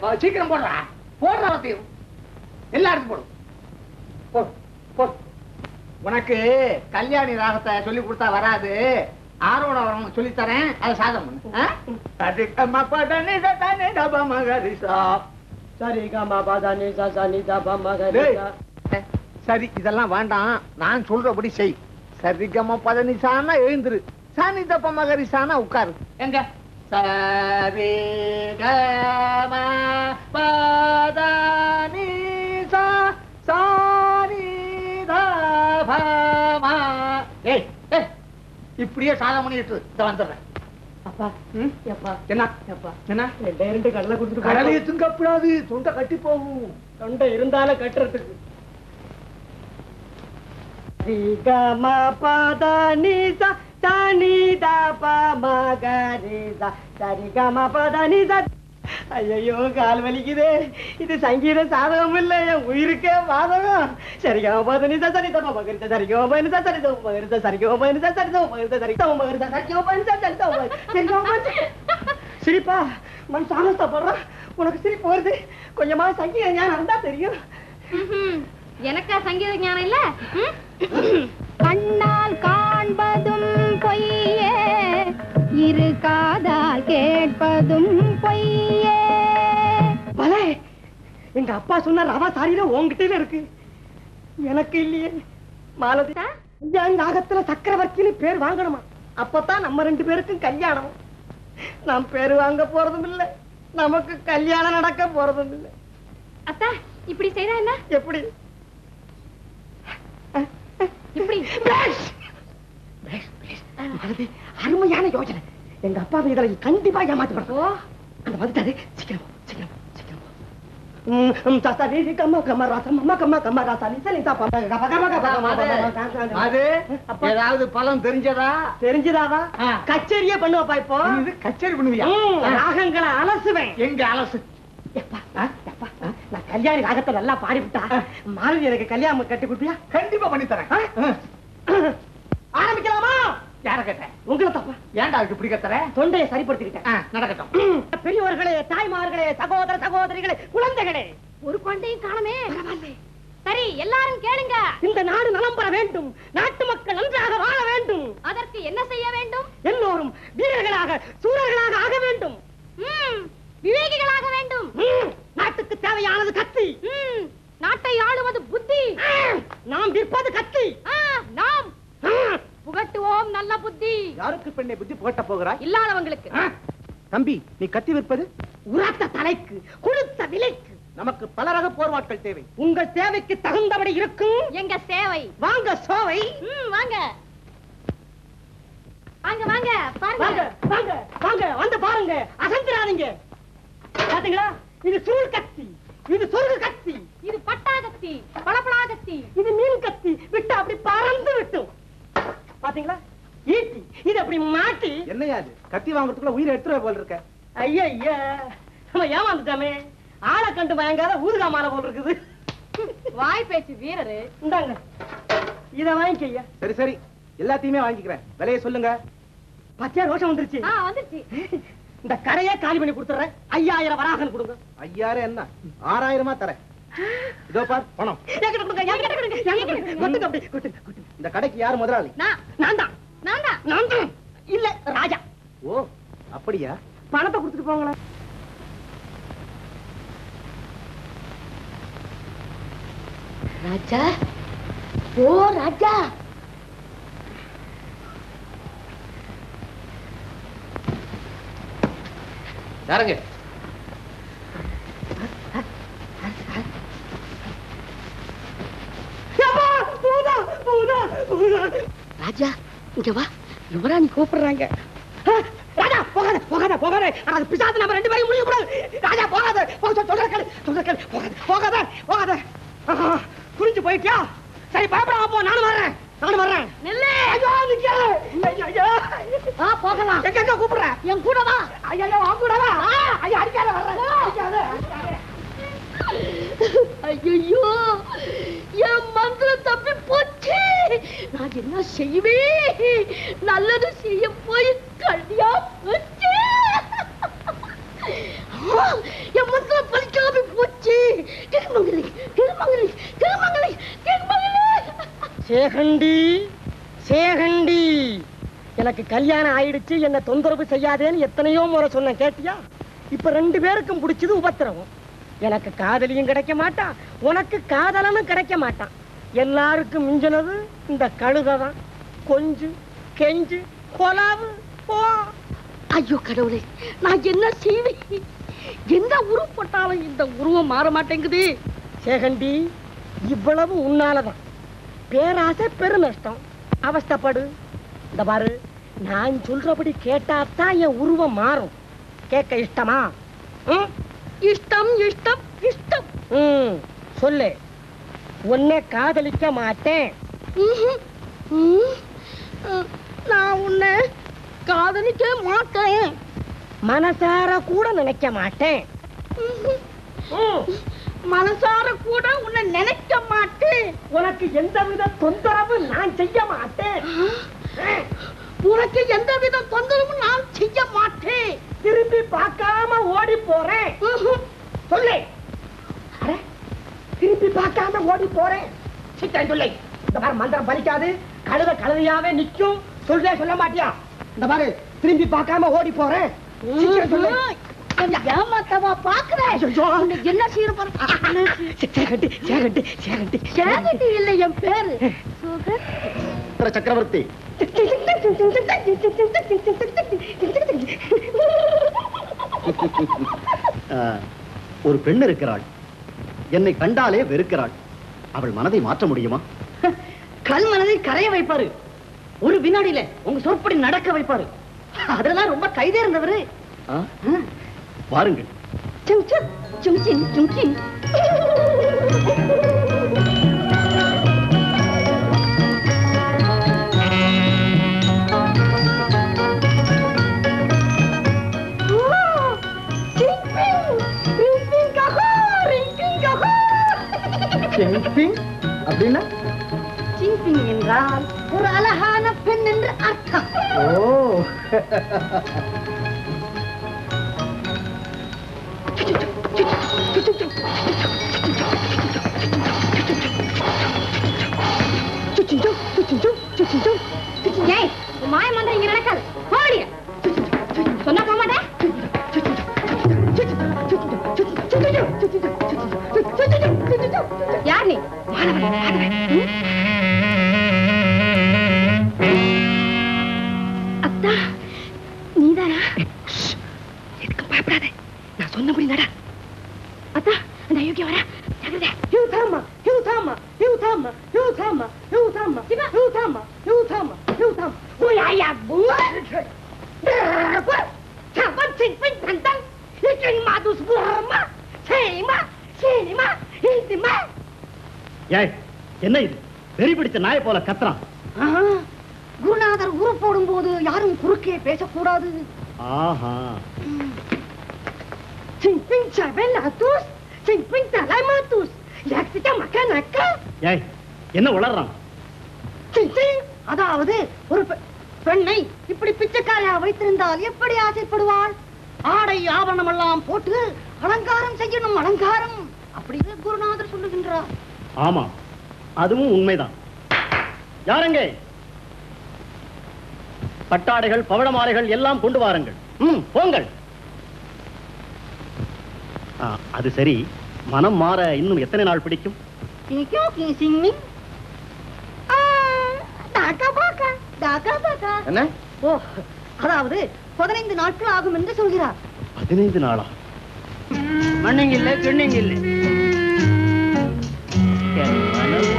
அஹ், சீக்கிரம் போடுறா போடுறா எல்லாத்தையும் எல்லாருக்கும் போடு போடு போடு உனக்கு கல்யாணி ராகத்தை சொல்லி கொடுத்தா வராது ஆரோட வரணும் சொல்லி தரேன் அதை சாதம் பண்ணு ஆ? அதிகமா பதனி சதனி தப மகரிசா. சரி கமா பதனி சனி தப டேய், சரி இதெல்லாம் வேண்டாம் நான் சொல்றபடி செய் சரிகம பதனிசானா எழுந்துரு சாணி தப்ப மகரிசானா உட்காரு எங்க சரி கம பதனி சா சாரி தப ஏய் ஏய் இப்படியே சாதம் பண்ணிட்டு இத வந்துடுறேன் அப்பா ம்? எப்பா என்ன எப்பா என்ன ரெண்டே ரெண்டு கடலை கொடுத்துட்டு கடலையை துங்கப்படாது தொண்டை கட்டி போகும் தொண்டை இருந்தாலும் கட்டுறதுக்கு ரிகம பதனி சனி தப மகரி சரிகம பதனி ஐயோ கால் வலிக்குதே இது சங்கீத சாதகம் இல்ல என் உயிருக்கே பாதகம் சரிகம பதனி சனி தப மகரி சரிகம பதனி சரி தப மகரி சரிகம பதனி சரி தப மகரி சரி தப மகரி சரிகம பதனி சரி தப மகரி சரிகம பதனி சிரிப்பா மண் சாமஸ்தப்படுறான் உனக்கு சிரிப்பு வருது கொஞ்சமா சங்கீத ஞானம் இருந்தா தெரியும் ம்ஹும். எனக்கா சங்கீத ஞானம் இல்ல ம்? கண்ணால் காண்பதும் பொய்யே இரு காதால் கேட்பதும் பொய்யே பலே எங்க அப்பா சொன்ன ரவா சாரியில உன்கிட்ட இருக்கு எனக்கு இல்லையே மாலதி என் நாகத்துல சக்கரவர்த்தின்னு பேர் வாங்கணுமா அப்பதான் நம்ம ரெண்டு பேருக்கும் கல்யாணம் நாம் பேர் வாங்க போறதும் இல்ல நமக்கு கல்யாணம் நடக்க போறதும் இல்ல அத்தா இப்படி செய்தா என்ன எப்படி இப்படி பேஷ்! பேஷ், பேஷ். மாலதி, அருமையான யோசனை எங்க அப்பா இதுல கண்டிப்பா ஏமாத்தி ஓ அந்த வந்துட்டாரு சீக்கிரம் போ, சீக்கிரம் போ, சீக்கிரம் போ. ம், ம், தாத்தா, நீ, நீ, கம்மா, கம்மா, ராசா, மம்மா, கம்மா, கம்மா, ராசா, நீ, சரி, தாப்பா, கம்மா, கம்மா, கம்மா, கம்மா, கம்மா, கம்மா, கம்மா, கம்மா. அது அப்பா. ஏதாவது பலம் தெரிஞ்சதா தெரிஞ்சுதாவா ஆ. கச்சேரியே பண்ணுவாப்பா இப்போ இது கச்சேரி பண்ணுவியா ம், ஆ. ராகங்களை அலசுவேன் எங்க அலசு எப்பா, எப்பா, நான் கல்யாணி ராகத்தை நல்லா பாடிவிட்டா மாலதி எனக்கு கல்யாணம் கட்டி கொடுப்பியா கண்டிப்பா பண்ணி தரேன் ஆரம்பிக்கலாமா யார கேட்டேன் உங்களை தப்பா ஏன்டா அதுக்கு இப்படி கத்துற தொண்டையை சரிப்படுத்திக்கிட்டேன் ஆ, நடக்கட்டும் பெரியவர்களே தாய்மார்களே சகோதர சகோதரிகளே குழந்தைகளே ஒரு குழந்தையும் காணமே சரி எல்லாரும் கேளுங்க இந்த நாடு நலம் பெற வேண்டும் நாட்டு மக்கள் நன்றாக வாழ வேண்டும் அதற்கு என்ன செய்ய வேண்டும் எல்லோரும் வீரர்களாக சூரர்களாக ஆக வேண்டும் ம், விவேகிகளாக வேண்டும் ம், நாட்டுக்கு தேவையானது கத்தி ம், நாட்டை ஆளுவது புத்தி ம், நாம் விற்பது கத்தி ஆ, நாம் ம், புகட்டுவோம் நல்ல புத்தி யாருக்கு பெண்ணை புத்தி புகட்ட போகிறாய் இல்லாதவங்களுக்கு தம்பி நீ கத்தி விற்பது உரத்த தலைக்கு கொடுத்த விலைக்கு நமக்கு பல ரக போர்வாட்கள் தேவை உங்கள் தேவைக்கு தகுந்தபடி இருக்கும் எங்க சேவை வாங்க சோவை ம், வாங்க வாங்க வாங்க வாங்க பாருங்க வாங்க வாங்க வந்து பாருங்க அசந்திராதீங்க பாத்தீங்களா இது சூழ் கத்தி இது சொருகு கத்தி இது பட்டாகத்தி பளபளாகத்தி இது மீன் கத்தி விட்டு அப்படி பறந்து விட்டும் பாத்தீங்களா ஈட்டி இது அப்படி மாட்டி என்னையா அது கத்தி வாங்குறதுக்குள்ள உயிரை எடுத்துருவ போல இருக்க ஐயா நம்ம ஏமாந்துட்டாமே ஆளை கண்டு பயங்காத ஊதுகா மாலை போல் இருக்குது வாய் பேச்சு வீரரு இந்தாங்க இத வாங்கிக்க ஐயா சரி சரி எல்லாத்தையுமே வாங்கிக்கிறேன் விலையை சொல்லுங்க பச்சை ரோஷம் வந்துருச்சு ஆ வந்துருச்சு இந்த கரையே காலி பண்ணி கொடுத்துறேன் ஐயாயிரம் வராகன் கொடுங்க ஐயாயிரம் என்ன ஆறாயிரமா தரேன் இதோ பார் பணம் என்கிட்ட கொடுங்க என்கிட்ட கொடுங்க என்கிட்ட கொடுங்க கொட்டுங்க அப்படி கொட்டுங்க கொட்டுங்க இந்த கடைக்கு யார் முதலாளி நான் நான் தான் நான் தான் நான் தான் இல்ல ராஜா ஓ அப்படியா பணத்தை கொடுத்துட்டு போங்களேன் ராஜா ஓ ராஜா யாருங்க யப்பா, பூதா, பூதா, பூதா. ராஜா இங்க வா யுவராணி கூப்பிடுறாங்க ஆ, ராஜா போகாத போகாத போகாத ஆனா, அது பிசாசு நம்ம ரெண்டு பேரும் முடிய கூடாது ராஜா போகாத போக சொல் சொல்ற கேளு சொல்ற கேளு போகாத போகாத போகாத ஆஹா, புரிஞ்சு போயிட்டியா சரி பயப்படாம போ நானும் வர்றேன் நானும் வர்றேன் நில்லு ஐயோ நிக்கல ஐயோ ஐயோ ஆ போகலாம் எங்க எங்க கூப்பிடுற என் கூட வா ஐயோ ஐயோ வாங்க கூடவா ஐயோ அடிக்காத வர்றேன் அடிக்காத அடிக்காத. ஐயோ என் மந்திரம் தப்பி போச்சு நான் என்ன செய்வேன் நல்லது செய்ய போய் கல்யா போச்சு ஆ, என் மந்திரம் பலி சேகண்டி சேகண்டி எனக்கு கல்யாணம் ஆயிடுச்சு என்ன தொந்தரவு செய்யாதேன்னு எத்தனையோ முறை சொன்னேன் கேட்டியா இப்ப ரெண்டு பேருக்கும் பிடிச்சது உபத்திரவம் எனக்கு காதலியும் கிடைக்க மாட்டான் உனக்கு காதலனும் கிடைக்க மாட்டான் எல்லாருக்கும் மிஞ்சினது இந்த கழுதை தான் கொஞ்சு கெஞ்சு கொலாவு போ ஐயோ கடவுளே நான் என்ன செய்வேன் எந்த உருவப்பட்டாலும் இந்த உருவம் மாற மாட்டேங்குது சேகண்டி இவ்வளவு உன்னாலதான் பேராசை பெரு நஷ்டம் அவஸ்தைப்படு இந்த பாரு நான் சொல்றபடி கேட்டாத்தான் என் உருவம் மாறும் கேட்க இஷ்டமா ம்? இஷ்டம் இஷ்டம் இஷ்டம் ம் சொல்லு உன்னை காதலிக்க மாட்டேன் ம்ஹும். ம். அஹ், நான் உன்னை காதலிக்க மாட்டேன் மனசார கூட நினைக்க மாட்டேன் ம்ஹும். ம். மனசார கூட உன்னை நினைக்க மாட்டேன் உனக்கு எந்தவித தொந்தரவு நான் செய்ய மாட்டேன் உனக்கு எந்த வித தொந்தரவும் நான் செய்ய மாட்டேன் திரும்பி பார்க்காம ஓடி போறேன் ம்ஹும். சொல்லு அட, திருப்பி பார்க்காம ஓடி போறேன் சீக்கிரம் சொல்லு இந்த மாதிரி மந்திரம் பலிக்காது கழுத கழுதையாவே நிக்கும் சொல்றே சொல்ல மாட்டியா இந்த மாதிரி திரும்பி பார்க்காம ஓடி போறேன் சீக்கிரம் சொல்லு என்னை ஏமாத்தவா பாக்குற ஐயோ. உன்னை என்ன செய்யற பாரு சேகண்டி சேகண்டி சேகண்டி சேகட்டி இல்லை என் பேரு சுகர் சக்கரவர்த்தி ஒரு பெண் இருக்கிறாள் என்னை கண்டாலே வெறுக்கிறாள் அவள் மனதை மாற்ற முடியுமா கல் மனதை கரைய வைப்பாரு ஒரு வினாடியில உங்க சொற்படி நடக்க வைப்பாரு அதெல்லாம் ரொம்ப கைதே இருந்தவரு ஆ? வாருங்கள் சும் சும் சும் சிங் சும் சிங் அப்படின்னா சிங்கிங் என்றால் ஒரு அழகான பெண் என்று அர்த்தம் ஓ ஏய் உன் மாய மந்திரம் இங்க நடக்காது போடி சொன்னா போக மாட்டேன் யார் நீ அத்தா நீதானா எதுக்கு பயப்படாத நான் சொன்னபடி நட அத்தா அந்த அயோக்கிய வர ஜாகிரதை யூதாமா யூதாமா யூதாமா யூதாமா யூதாமா Siva. யூதாமா யூதாமா யூதாமா உயாயா bunga Saban sipin tantang Ikan madus burma Sema Sinima Intima ஏய் என்ன இது வெறி பிடிச்ச நாயை போல கத்துறான் குருநாதர் உரு போடும்போது யாரும் குறுக்கே பேசக்கூடாது ஆஹா சிம்பிங் சபெல் அத்துஸ் சிம்பிங் தலைமாத்துஸ் யாக்சிட்ட மக்கனக்கா ஏய் என்ன உளறான் சிம்பிங் அதாவது ஒரு பெ- பெண்ணை இப்படி பிச்சைக்காரியா வைத்திருந்தால் எப்படி ஆசைப்படுவாள் ஆடை ஆபரணம் எல்லாம் போட்டு அலங்காரம் செய்யணும் அலங்காரம் அப்படின்னு குருநாதர் சொல்லுகின்றார் ஆமா அதுவும் உண்மைதான் யாருங்க பட்டாடைகள் பவளமாலைகள் எல்லாம் கொண்டு வாருங்கள் ம் போங்கள் ஆ, அது சரி மனம் மாற இன்னும் எத்தனை நாள் பிடிக்கும் கிங் கிங் சிங் டாக்கா பாக்கா டாக்கா பாக்கா என்ன ஓ அதாவது பதினைந்து நாட்கள் ஆகும் என்று சொல்கிறார் பதினைந்து நாளா மண்ணிங்க இல்ல கிண்ணிங்க இல்ல என் மனமோ.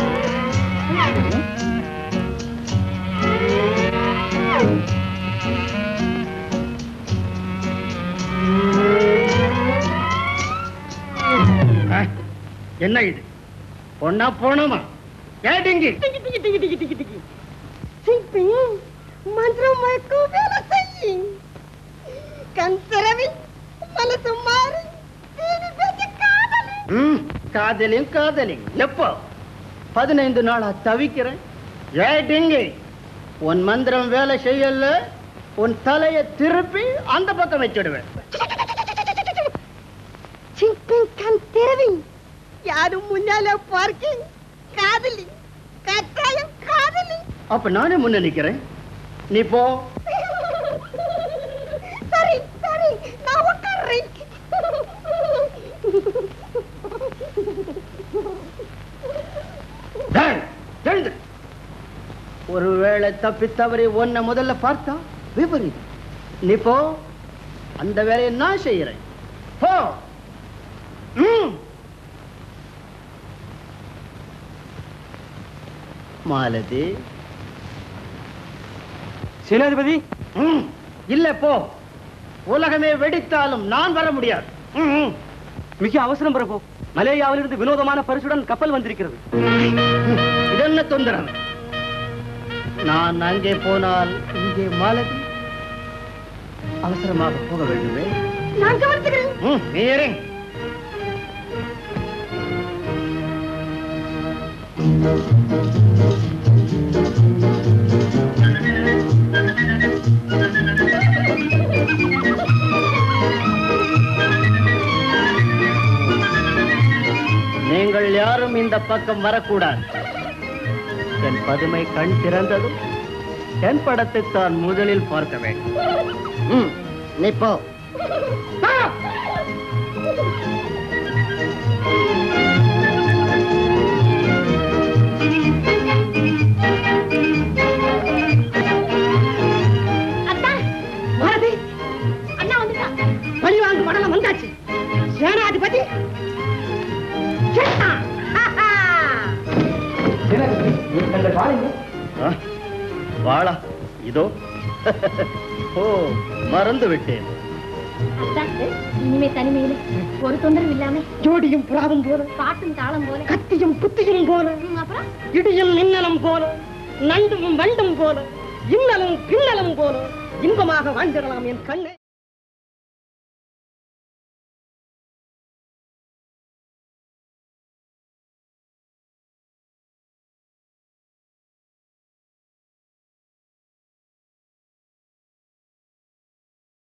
ஆ, என்ன இது பொண்ணா போனோமா கேட்டீங்க டிக்கி டிக்கி டிக்கி டிக்கி டிக்கி டிக்கி சிம்பிங் மந்திரம் மயக்கும் வேலை செய்யும் கண் திறவி மனசு மாறி தீனி பேச்சு காதலி ம், காதலியும் காதலியும் எப்போ பதினைந்து நாளா தவிக்கிறேன் ஏட்டிங்க உன் மந்திரம் வேலை செய்யல உன் தலையை திருப்பி அந்த பக்கம் வச்சுடுவேன் சிம்பிங் கண் திறவி யாரும் முன்னால பார்க்கிங் காதலி கட்டாயம் காதலி அப்ப நானே முன்ன நிக்கிறேன் நீ போ சரி சரி நான் உட்கார்றேன் டேய், எழுந்து ஒருவேளை தப்பி தவறி உன்னை முதல்ல பார்த்தா விபரீதம் நீ போ அந்த வேலையை நான் செய்யறேன் போ ம். மாலதி சேனாதிபதி ம். இல்ல போ உலகமே வெடித்தாலும் நான் வர முடியாது ம், ம். மிக அவசரம் பிரபு மலேயாவிலிருந்து வினோதமான பரிசுடன் கப்பல் வந்திருக்கிறது இது என்ன தொந்தரவு நான் அங்கே போனால் இங்கே மாலதி அவசரமாக போக வேண்டுமே நான் கவனிச்சுக்கிறேன் ம், நீ இறங்கு. நீங்கள் யாரும் இந்த பக்கம் வரக்கூடாது என் பதுமை கண் திறந்ததும் என் படத்தை தான் முதலில் பார்க்க வேண்டும் ம், நீ போ அத்தா பாரதி அண்ணா வந்துட்டா பழி வாங்கு மடலம் வந்தாச்சு சேனாதிபதி செத்தா. ஆஹா. ஆ, வாளா இதோ ஓ மறந்து விட்டேன் இனிமே தனிமையில ஒரு தொந்தரவு இல்லாம ஜோடியும் புறாவும் போல பாட்டும் தாளம் போல கத்தியும் குத்தியும் போல ம், அப்புறம் இடியும் மின்னலும் போல நண்டும் வண்டும் போல இன்னலும் பின்னலும் போல இன்பமாக வாழ்ந்திடலாம் என் கண்ணு